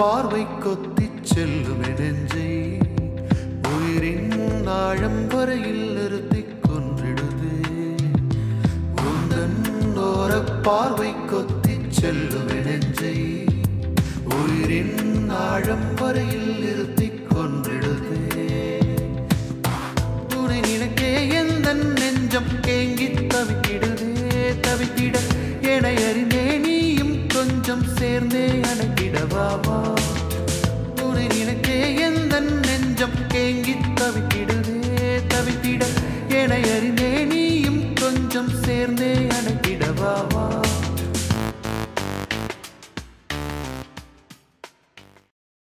பார்வை கொத்தி செல்லும் நெஞ்சை உயிரின் ஆழம் வரையில் நிறுத்தி கொன்றிடுது உந்தன் ஓர பார்வை கொத்தி செல்லும் நெஞ்சை உயிரின் ஆழம் வரையில் நிறுத்தி கொன்றிடுதே உனை நினைக்கே எந்த நெஞ்சம் ஏங்கி தவிக்கிடுதே தவிக்கிட என அறிந்தே நீயும் கொஞ்சம் சேர்ந்தே அணைக்கிடவாவா உனை நினைக்கே எந்த நெஞ்சம் ஏங்கி